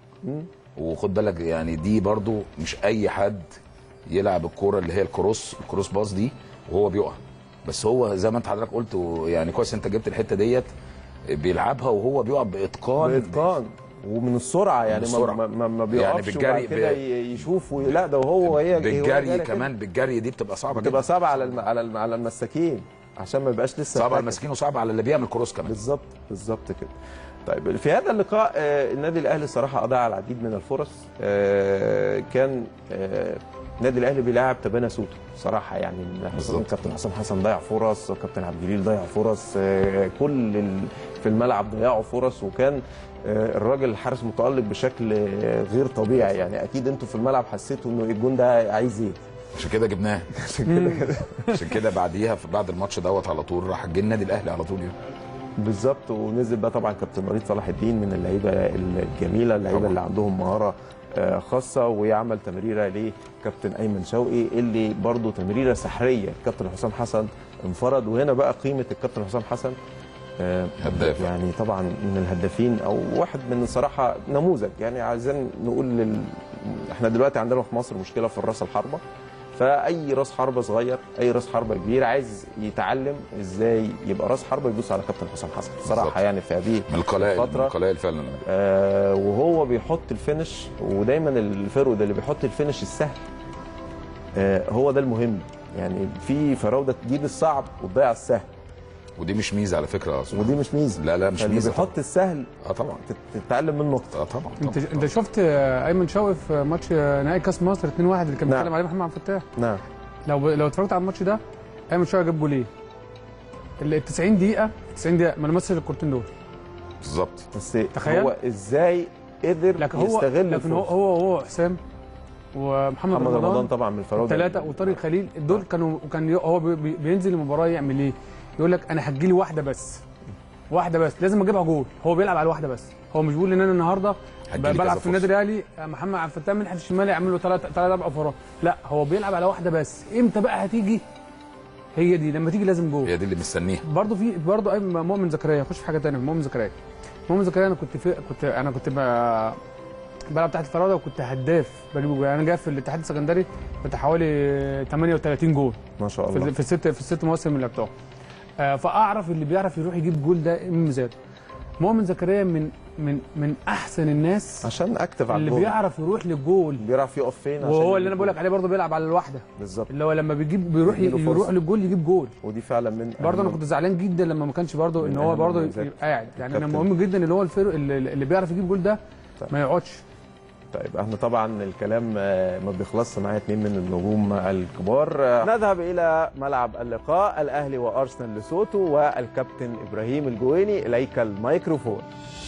وخد بالك يعني دي برضو مش اي حد يلعب الكوره اللي هي الكروس الكروس باص دي وهو بيقع بس هو زي ما انت حضرتك قلت يعني كويس انت جبت الحته ديت بيلعبها وهو بيقع باتقان باتقان ومن السرعه يعني ما, السرعة. ما, ما, ما يعني بيقفش بالجري وبعد كده ب- ي- يشوف وي- لا ده وهو هي هو بالجري جاي كده. كمان بالجري دي بتبقى صعبه جدا بتبقى صعبه على الم... على الم... على المساكين عشان ما يبقاش لسه صعبه على فاكر. المساكين وصعبه على اللي بيعمل كروس كمان بالظبط بالظبط كده طيب في هذا اللقاء آه، النادي الاهلي الصراحه اضاع العديد من الفرص آه، كان آه، النادي الاهلي بيلاعب تبانا سوتو صراحه يعني حسام بالظبط. كابتن حسام حسن ضيع فرص كابتن عبد الجليل ضيع فرص آه، كل ال- في الملعب ضيعوا فرص وكان آه، الراجل الحارس متالق بشكل آه، غير طبيعي يعني اكيد انتوا في الملعب حسيتوا انه الجون ده عايز ايه عشان كده جبناه عشان كده عشان كده بعديها في بعد الماتش دوت على طول راح جه النادي الاهلي على طول يعني. بالظبط ونزل بقى طبعا كابتن وليد صلاح الدين من اللعيبه الجميله اللعيبه طبعاً. اللي عندهم مهاره آه، خاصه ويعمل تمريره لكابتن ايمن شوقي اللي برضه تمريره سحريه الكابتن حسام حسن انفرد وهنا بقى قيمه الكابتن حسام حسن آه، هداف. يعني طبعا من الهدافين او واحد من الصراحه نموذج يعني عايزين نقول لل... احنا دلوقتي عندنا في مصر مشكله في الراس الحربه فاي راس حربه صغير اي راس حربه كبير عايز يتعلم ازاي يبقى راس حربه يبص على كابتن حسام حسن صراحه بالظبط. يعني في هذه من القلائل من فترة. القلائل فعلا آه وهو بيحط الفينش ودايما الفرود اللي بيحط الفينش السهل آه هو ده المهم يعني في فراوده تجيب الصعب وتضيع السهل ودي مش ميزه على فكره اصلا ودي مش ميزه لا لا مش اللي ميزه بيحط السهل اه طبعا تت- تتعلم منه اكتر اه طبعا انت طبعاً. انت شفت آه، ايمن شوقي في ماتش آه، نهائي كاس مصر 2-1 اللي كان نعم. بيتكلم عليه محمد عبد الفتاح نعم لو لو اتفرجت على الماتش ده ايمن شوقي جاب جولين ال 90 دقيقه 90 دقيقه ما نمثل الكورتين دول بالظبط بس تخيل. هو ازاي قدر لكن هو يستغل لكن هو الفرصة. هو هو حسام ومحمد محمد رمضان رمضان طبعا من الفراوده ثلاثه وطارق خليل دول كانوا كان ي- هو بي- بي- بينزل المباراه يعمل ايه؟ يقول لك انا هتجيلي واحده بس واحده بس لازم اجيبها جول هو بيلعب على واحده بس هو مش بيقول ان انا النهارده هتجيلي بلعب كذا في النادي الاهلي محمد عبد الفتاح من ناحيه الشمال يعمل له ثلاث ثلاث اربع فرات لا هو بيلعب على واحده بس امتى بقى هتيجي هي دي لما تيجي لازم جول هي دي اللي مستنيها برضه في برضه أي- مؤمن زكريا خش في حاجه ثانيه مؤمن زكريا مؤمن زكريا انا كنت في كنت انا كنت ب- بلعب تحت الفراوده وكنت هداف بجيب جول انا جاي في الاتحاد السكندري كنت حوالي 38 جول ما شاء في, الله في الست في الست مواسم اللي لعبتهم آه فاعرف اللي بيعرف يروح يجيب جول ده من مزاجه مؤمن زكريا من من من احسن الناس عشان اكتف على اللي الجول بيعرف يروح للجول بيعرف يقف فين عشان وهو اللي يجيب انا بقول لك جول. عليه برضه بيلعب على الواحده بالظبط اللي هو لما بيجيب بيروح يديله فرصة. يروح للجول يجيب جول ودي فعلا من برضه انا أهم- كنت زعلان جدا لما ما كانش برضه ان من هو أهم برضه المميزات. يبقى قاعد يعني انا الكابتن. مهم جدا اللي هو الفرق اللي, اللي بيعرف يجيب جول ده طيب. ما يقعدش طيب احنا طبعا الكلام آه، ما بيخلصش معايا اتنين من النجوم الكبار آه، نذهب الى ملعب اللقاء الاهلي وارسنال لسوتو والكابتن ابراهيم الجويني اليك الميكروفون